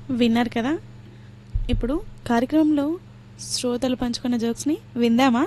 విన్నారు కదా ఇప్పుడు కార్యక్రమంలో శ్రోతలు పంచుకున్న జోక్స్ని విందామా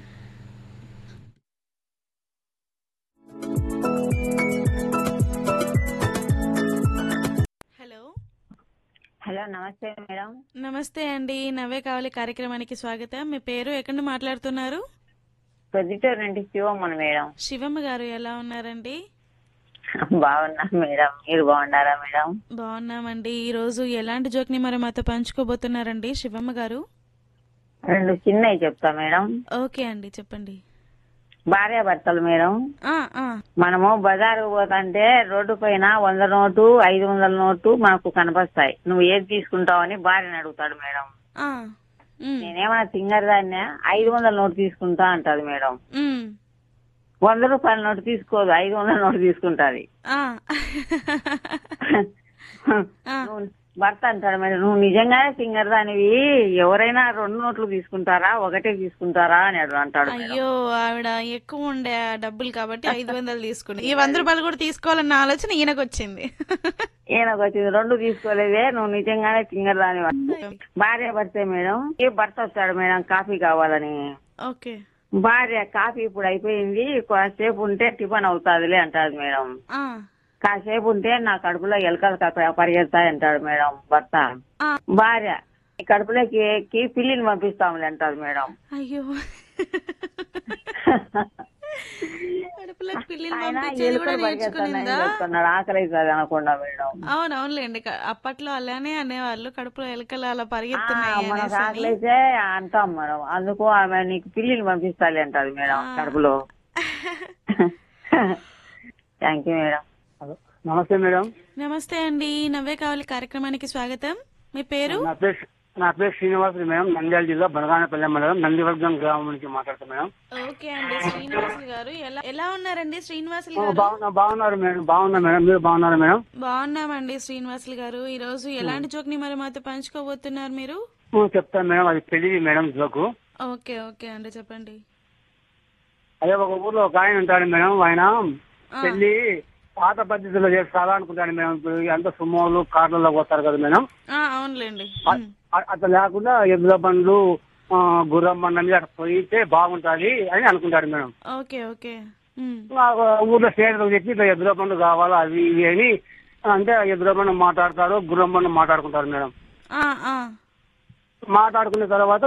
హలో హలో నమస్తే మేడం నమస్తే అండి నవ్వే కావాలి కార్యక్రమానికి స్వాగతం మీ పేరు ఎక్కడి నుండి మాట్లాడుతున్నారు ప్రొద్దుటూరు నుండి శివమ్మను మేడం శివమ్మ గారు ఎలా ఉన్నారండి బాగున్నా మేడం మీరు బాగున్నారా మేడం బాగున్నామండి ఈ రోజు ఎలాంటి జోక్ని మరి మాతో పంచుకోబోతున్నారండి శివమ్మ గారు రెండు చిన్నవి చెప్తా మేడం ఓకే అండి చెప్పండి భార్య భర్తలు మేడం ఆ ఆ మనము బజారు పోతుంటే రోడ్డు పైన వంద నోటు ఐదు వందల నోటు మనకు కనపస్తాయి నువ్వు ఏది తీసుకుంటావని భార్యని అడుగుతాడు మేడం ఆ ఉమ్, నేనేమన్నా సింగర్ దాన్ని ఐదు వందల నోటు తీసుకుంటా అంటది మేడం ఉమ్, వంద రూపాయల నోటు తీసుకోదు ఐదు వందల నోటు తీసుకుంటాది ఆ. ఆ, నువ్వు భర్త అంటాడు మేడం నువ్వు నిజంగానే సింగర్ దానివి ఎవరైనా రెండు నోట్లు తీసుకుంటారా ఒకటే తీసుకుంటారా అని అడు- అంటాడు మేడం. అయ్యో ఆవిడ ఎక్కువ ఉండే ఆ డబ్బులు కాబట్టి ఐదు వందలు తీసుకుంది ఈ వంద రూపాయలు కూడా తీసుకోవాలన్న ఆలోచన ఈయనకు వచ్చింది ఈయనకు వచ్చింది రెండు తీసుకోలేదే నువ్వు నిజంగానే సింగర్ దాని భార్య భర్తే మేడం ఈ భర్త వచ్చాడు మేడం కాఫీ కావాలని ఓకే భార్య కాఫీ ఇప్పుడు అయిపోయింది కాసేపు ఉంటే టిఫిన్ అవుతాదిలే అంటాడు మేడం ఆ కాసేపు ఉంటే నా కడుపులో ఎలకలు క- పరిగెడతాయి అంటాడు మేడం భర్త ఆ. భార్య ఈ కడుపులోకి ఎక్కి పిల్లిని పంపిస్తాములే అంటాడు మేడం అయ్యో కడుపులో పిల్లలు ఆయన పంపించేది కూడా ఎలుకలు పరిగెత్తానని నేర్చుకునిందా చెప్తున్నాడు ఆకలి అవుతుంది అనకుండా మేడం అవునవునులేండి క- అప్పట్లో అలానే అనేవాళ్ళు కడుపులో ఎలుకలు అలా ఆ, పరిగెత్తున్నాయి మనకు అనేసి అని. ఆకలి అయితే అంటాం మేడం అందుకు ఆమె నీకు పిల్లిని పంపిస్తాలి అంటది మేడం ఆ. కడుపులో థ్యాంక్ యూ మేడం నమస్తే మేడం నమస్తే అండి నవ్వే కావాలి కార్యక్రమానికి స్వాగతం మీ పేరు నా పేరు నా పేరు శ్రీనివాస్ మేడం నంద్యాల జిల్లా బనగానపల్లె మండలం నందివర్గం గ్రామం నుంచి మాట్లాడుతాను మేడం ఓకే అండి శ్రీనివాసులు గారు ఎలా ఎలా ఉన్నారండి శ్రీనివాసులు ఆ, గారు బాగున్నా బాగున్నారు మేడం బాగున్నా మేడం మీరు బాగున్నారా మేడం బాగున్నామండి శ్రీనివాసులు గారు ఈ రోజు ఎలాంటి జోక్ని మరి మాతో పంచుకోబోతున్నారు మీరు ఆ, చెప్తాను మేడం అది పెళ్లి మేడం జోకు ఓకే ఓకే అండి చెప్పండి అదే ఒక ఊర్లో ఒక ఆయన ఉంటాడు మేడం ఆయన ఆ, పెళ్లి పాత పద్ధతిలో చేస్తారా అనుకుంటాడు మేడం ఇప్పుడు అంత సుమోలు కార్లలో పోతారు కదా మేడం ఆ, అవునులేండి ఉమ్, అ- అట్లా లేకుండా ఎద్దుల బండ్లు ఆ, గుర్రం బండ్ల మీద అట్లా పోయితే బాగుంటది అని అనుకుంటాడు మేడం ఓకే ఓకే ఉమ్, ఆ ఊర్లో స్నేహితులకు చెప్పి ఇట్లా ఎద్దుల బండ్లు కావాలా అవి ఇవి అని అంటే ఎద్దుల బండ్లు మాట్లాడతారు గుర్రం బండ్లు మాట్లాడుకుంటారు మేడం ఆ, ఆ, మాట్లాడుకున్న తర్వాత